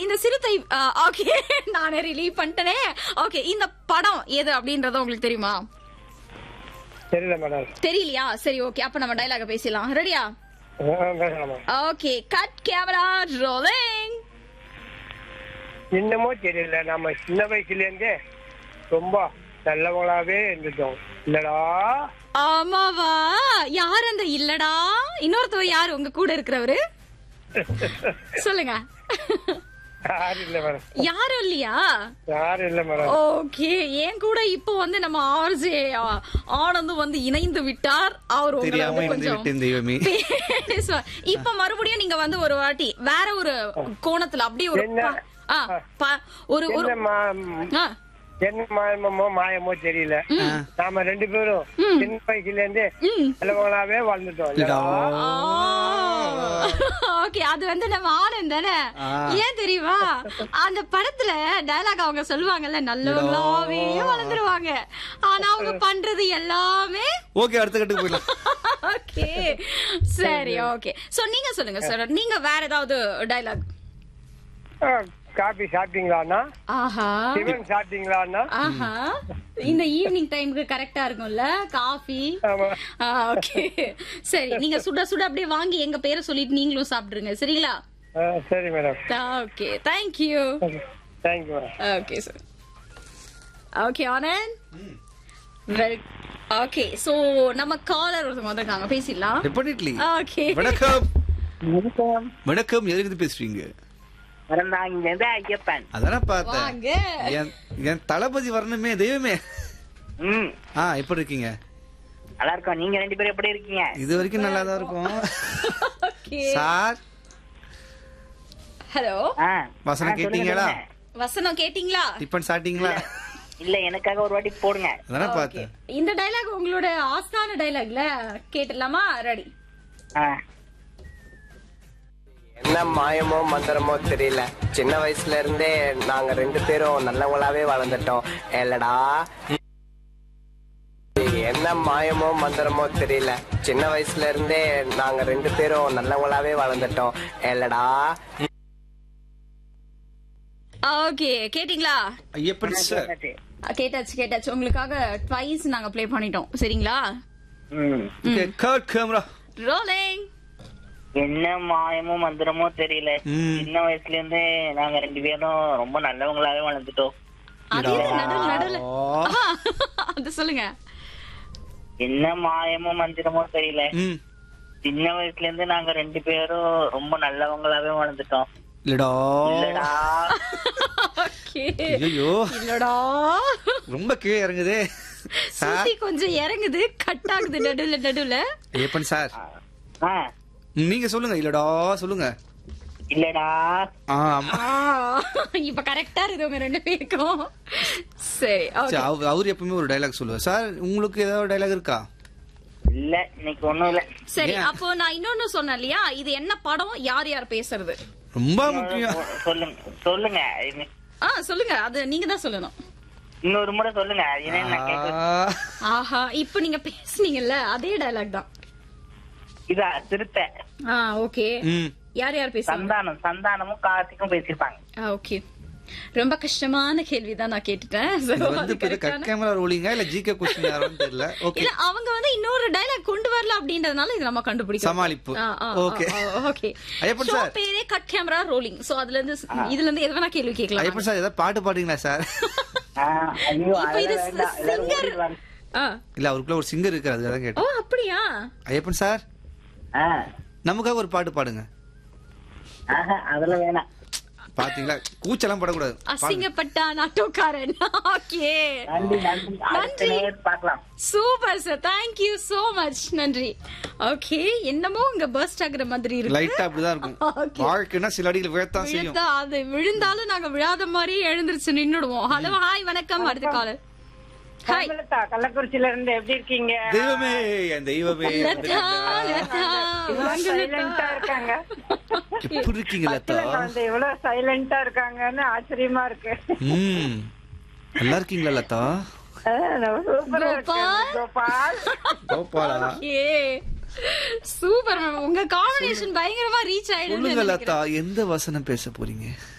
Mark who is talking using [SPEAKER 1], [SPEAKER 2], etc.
[SPEAKER 1] இந்த சிறுத்தை ஓகே நானே ரிலீவ் பண்ணிட்டேனே ஓகே இந்த படம் எது அப்படின்றது உங்களுக்கு தெரியுமா
[SPEAKER 2] தெரியல மேடம்
[SPEAKER 1] தெரியலையா சரி ஓகே அப்ப நம்ம டைலாக பேசலாம் ரெடியா
[SPEAKER 2] பேசலாமா
[SPEAKER 1] ஓகே கட் கேமரா ரோலிங்
[SPEAKER 2] இன்னமும் தெரியல நம்ம சின்ன வயசுல இருந்தே ரொம்ப நல்லவங்களாவே இருந்துட்டோம் இல்லடா
[SPEAKER 1] ஆமாவா யார் அந்த இல்லடா இன்னொருத்தவர் யார் உங்க கூட இருக்கிறவரு சொல்லுங்க
[SPEAKER 2] யாரும் இல்ல மேடம்
[SPEAKER 1] யாரும் இல்லையா
[SPEAKER 2] யாரும் இல்ல மேடம்
[SPEAKER 1] ஓகே ஏன் கூட இப்போ வந்து நம்ம ஆர்ஜே ஆனந்தும் வந்து இணைந்து விட்டார் அவர் உங்களை
[SPEAKER 3] தெரியாம
[SPEAKER 1] வந்து
[SPEAKER 3] இருந்து
[SPEAKER 1] கொஞ்சம்
[SPEAKER 3] விட்டேன் தெய்வமே
[SPEAKER 1] பேசுவார். இப்ப மறுபடியும் நீங்க வந்து ஒரு வாட்டி வேற ஒரு கோணத்துல அப்படியே ஒரு
[SPEAKER 2] என்ன?
[SPEAKER 1] ப- ஆ, ப- ஒரு ஒரு
[SPEAKER 2] என்ன மா-
[SPEAKER 1] ஆ,
[SPEAKER 2] என்ன மாயமோ மாயமோ தெரியல நாம ரெண்டு பேரும் சின்ன வயசுல இருந்தே
[SPEAKER 1] ம்.
[SPEAKER 2] நல்லவங்களாவே வாழ்ந்துட்டோம் இல்லடா
[SPEAKER 1] ஓகே அது வந்து நம்ம ஆனந்த் தானே
[SPEAKER 3] ஆ.
[SPEAKER 1] ஏன் தெரியுமா அந்த படத்துல டயலாக் அவங்க சொல்லுவாங்கல்ல நல்லவங்களாவே வளர்ந்துருவாங்க ஆனா அவங்க பண்றது எல்லாமே
[SPEAKER 3] ஓகே அடுத்த கட்டுக்கு போயிடலாம்
[SPEAKER 1] ஓகே சரி ஓகே சோ நீங்க சொல்லுங்க சார் நீங்க வேற ஏதாவது டயலாக்
[SPEAKER 2] காபி சாப்பிட்டீங்களாண்ணா
[SPEAKER 1] ஆஹா
[SPEAKER 2] டிஃபன் சாப்பிட்டீங்களாண்ணா
[SPEAKER 1] ஆஹா இந்த ஈவினிங் டைமுக்கு கரெக்டா இருக்கும்ல காஃபி
[SPEAKER 2] ஆமா
[SPEAKER 1] ஓகே சரி நீங்க சுட சுட அப்படியே வாங்கி எங்க பேரை சொல்லிட்டு நீங்களும் சாப்பிடுங்க சரிங்களா
[SPEAKER 2] ஆ, சரி madam
[SPEAKER 1] okay thank you
[SPEAKER 2] thank you madam
[SPEAKER 1] okay sir okay Anand well okay so நம்ம காலர் ஒருத்தவங்க வந்திருக்காங்க பேசிடலாம்
[SPEAKER 3] டெபினெட்லி
[SPEAKER 1] ஓகே
[SPEAKER 3] வணக்கம் வணக்கம் எதுக்கு பேசுறீங்க
[SPEAKER 4] மறந்தாங்க இருந்து ஐயப்பன்
[SPEAKER 3] அதானே பார்த்தேன்
[SPEAKER 1] வாங்க
[SPEAKER 3] என் என் தளபதி வரணுமே தெய்வமே
[SPEAKER 4] ம்
[SPEAKER 3] ஆ எப்படி இருக்கீங்க
[SPEAKER 4] நல்லா இருக்கோம் நீங்க ரெண்டு பேரும் எப்படி இருக்கீங்க
[SPEAKER 3] இது வரைக்கும் நல்லா தான் இருக்கும்
[SPEAKER 1] ஓகே
[SPEAKER 3] சார்
[SPEAKER 1] ஹலோ
[SPEAKER 4] ஆ
[SPEAKER 3] வசனம்
[SPEAKER 4] ஆ, சொல்லுங்க,
[SPEAKER 3] கேட்டீங்களா?
[SPEAKER 4] சொல்லுங்க.
[SPEAKER 1] வசனம் கேட்டிங்களா
[SPEAKER 3] டிஃபன் சாப்பிட்டீங்களா
[SPEAKER 4] இல்ல எனக்காக ஒரு வாட்டி போடுங்க
[SPEAKER 3] அதானே
[SPEAKER 1] Okay.
[SPEAKER 3] பார்த்தேன்
[SPEAKER 1] இந்த டைலாக் உங்களோட ஆஸ்தான டைலாக்ல கேட்டுடலாமா ரெடி
[SPEAKER 4] ஆ
[SPEAKER 5] என்ன மாயமோ மந்திரமோ தெரியல சின்ன வயசுல இருந்தே நாங்க ரெண்டு பேரும் நல்லவங்களாவே வளர்ந்துட்டோம் ஏலடா என்ன மாயமோ மந்திரமோ தெரியல சின்ன வயசுல இருந்தே நாங்க ரெண்டு பேரும் நல்லவங்களாவே வளர்ந்துட்டோம் ஏலடா
[SPEAKER 1] ஓகே கேட்டிங்களா
[SPEAKER 3] ஐயப்பன் சார்
[SPEAKER 4] கேட்டாச்சு.
[SPEAKER 1] கேட்டாச்சு கேட்டாச்சு உங்களுக்காக ட்வைஸ் நாங்க ப்ளே பண்ணிட்டோம் சரிங்களா
[SPEAKER 4] ம்
[SPEAKER 3] ஓகே கட் கேமரா
[SPEAKER 1] ரோலிங்
[SPEAKER 4] என்ன மாயமோ மந்திரமோ தெரியல
[SPEAKER 3] ம்.
[SPEAKER 4] சின்ன வயசுல இருந்து நாங்க ரெண்டு பேரும் ரொம்ப நல்லவங்களாவே வளர்ந்துட்டோம்
[SPEAKER 1] அது இது நடுவில் நடுவில் ஆஹா, அது சொல்லுங்க
[SPEAKER 4] என்ன மாயமோ மந்திரமோ தெரியல
[SPEAKER 3] ம்
[SPEAKER 4] சின்ன வயசுல இருந்து நாங்க ரெண்டு பேரும் ரொம்ப நல்லவங்களாவே வளர்ந்துட்டோம்
[SPEAKER 3] இல்லடா
[SPEAKER 4] இல்லடா
[SPEAKER 1] ஓகே
[SPEAKER 3] ஐயோ
[SPEAKER 1] இல்லடா
[SPEAKER 3] ரொம்ப கீழே இறங்குதே சார்
[SPEAKER 1] சுத்தி கொஞ்சம் இறங்குது கட் ஆகுது நடுவுல நடுவுல
[SPEAKER 3] ஐயப்பன் சார்
[SPEAKER 4] ஆ
[SPEAKER 3] நீங்க சொல்லுங்க இல்லடா சொல்லுங்க
[SPEAKER 4] இல்லடா
[SPEAKER 3] ஆ, ஆமா.
[SPEAKER 1] ஆ, இப்ப கரெக்டா இருக்குது உங்க ரெண்டு பேருக்கும் சரி
[SPEAKER 3] சரி,
[SPEAKER 1] okay.
[SPEAKER 3] அவ- அவர் எப்பவுமே ஒரு டைலாக் சொல்லுவார் சார் உங்களுக்கு ஏதாவது டைலாக் இருக்கா
[SPEAKER 4] இல்ல இன்னைக்கு ஒண்ணும் இல்ல
[SPEAKER 1] சரி
[SPEAKER 3] ஏன்?
[SPEAKER 1] அப்போ நான் இன்னொன்னு சொன்னேன் இல்லையா இது என்ன படம் யார் யார் பேசுறது
[SPEAKER 3] ரொம்ப முக்கியம்
[SPEAKER 4] சொல்லுங்க சொல்லுங்க இது-
[SPEAKER 1] ஆ சொல்லுங்க அது நீங்க தான் சொல்லணும்
[SPEAKER 4] இன்னொரு முறை சொல்லுங்க ஏன்னா நான் கேட்க
[SPEAKER 3] ஆ,
[SPEAKER 1] ஆஹா இப்ப நீங்க பேசுனீங்கல்ல அதே டயலாக் தான்
[SPEAKER 4] இதா திருத்த
[SPEAKER 1] ஆ ஓகே
[SPEAKER 3] ம்.
[SPEAKER 1] யார் யார் பேசுறாங்க
[SPEAKER 4] சந்தானம் சந்தானமும் கார்த்திக்கும் பேசியிருப்பாங்க
[SPEAKER 1] ஓகே ரொம்ப கஷ்டமான கேள்விதான் நான் கேட்டுட்டேன் So,
[SPEAKER 3] இது வந்து
[SPEAKER 1] அது
[SPEAKER 3] இப்ப கட்
[SPEAKER 1] correct-ஆன-
[SPEAKER 3] கேமரா ரோலிங்கா இல்ல ஜிகே கொஸ்டின் யாரும் தெரியல ஓகே
[SPEAKER 1] இல்ல அவங்க வந்து இன்னொரு டைலாக் கொண்டு வரல அப்படின்றதுனால இது நம்ம கண்டுபிடிக்கும்
[SPEAKER 3] சமாளிப்பு. Okay.
[SPEAKER 1] Okay
[SPEAKER 3] Ayyappan
[SPEAKER 1] show
[SPEAKER 3] sir.
[SPEAKER 1] பேரே கட் கேமரா ரோலிங் சோ அதுல இருந்து இதுல இருந்து எது வேணா கேள்வி கேட்கலாம்
[SPEAKER 3] ஐயப்பன் சார் ஏதாவது பாட்டு பாடுறீங்களா சார்
[SPEAKER 4] ஆ, ஐயோ
[SPEAKER 1] இப்ப இது
[SPEAKER 4] அதெல்லாம் வேண்டாம். எல்லாரும்
[SPEAKER 1] singer-
[SPEAKER 4] ஓடிடுவாங்க.
[SPEAKER 1] ஆ.
[SPEAKER 3] இல்ல அவருக்குள்ள ஒரு சிங்கர் இருக்கு அதுக்காக தான்
[SPEAKER 1] ஓ
[SPEAKER 3] கேட்டேன்
[SPEAKER 1] அப்படியா
[SPEAKER 3] ஐயப்பன் சார்
[SPEAKER 4] ஆ,
[SPEAKER 3] நமக்காக ஒரு பாட்டு பாடுங்க
[SPEAKER 4] ஆஹா, அதெல்லாம் வேணாம்
[SPEAKER 3] பாத்தீங்களா கூச்செல்லாம் படக்கூடாது பாடுங்க.
[SPEAKER 1] அசிங்கப்பட்டா நாட்டோக்காரன் ஓகே
[SPEAKER 4] நன்றி நன்றி அடுத்த
[SPEAKER 1] நன்றி.
[SPEAKER 4] நேரம் பார்க்கலாம்
[SPEAKER 1] super sir thank you so much நன்றி ஓகே என்னமோ இங்க பர்ஸ்ட் ஆகுற மாதிரி இருக்கு
[SPEAKER 3] லைட்டா அப்படிதான் இருக்கும்
[SPEAKER 1] Okay.
[SPEAKER 3] வாழ்க்கைன்னா சில அடியில் விழத்தான் செய்யும்
[SPEAKER 1] விழுந்தா அது விழுந்தாலும் நாங்க விழாத மாதிரி எழுந்திருச்சு நின்னுடுவோம் ஹலோ ஹாய் வணக்கம் அடுத்த காலர் ஹாய்
[SPEAKER 6] கமலதா கள்ளக்குறிச்சியில இருந்து எப்படி இருக்கீங்க
[SPEAKER 3] தெய்வமே என் தெய்வமே
[SPEAKER 1] லதா லதா வாங்க
[SPEAKER 6] சைலண்டா
[SPEAKER 1] லதா.
[SPEAKER 6] இருக்காங்க
[SPEAKER 3] எப்படி இருக்கீங்க லதா
[SPEAKER 6] பக்கத்துல வந்து இவ்வளவு சைலண்டா இருக்காங்கன்னு ஆச்சரியமா இருக்கு
[SPEAKER 3] ம் நல்லா இருக்கீங்களா லதா
[SPEAKER 6] சூப்பரா இருக்கு
[SPEAKER 1] கோபால்.
[SPEAKER 6] கோபால்
[SPEAKER 3] கோபாலா
[SPEAKER 1] ஏ சூப்பர் மேம் உங்க காம்பினேஷன் பயங்கரமா ரீச்
[SPEAKER 3] சொல்லுங்க
[SPEAKER 1] ஆயிடுது
[SPEAKER 3] லதா எந்த வசனம் பேச போறீங்க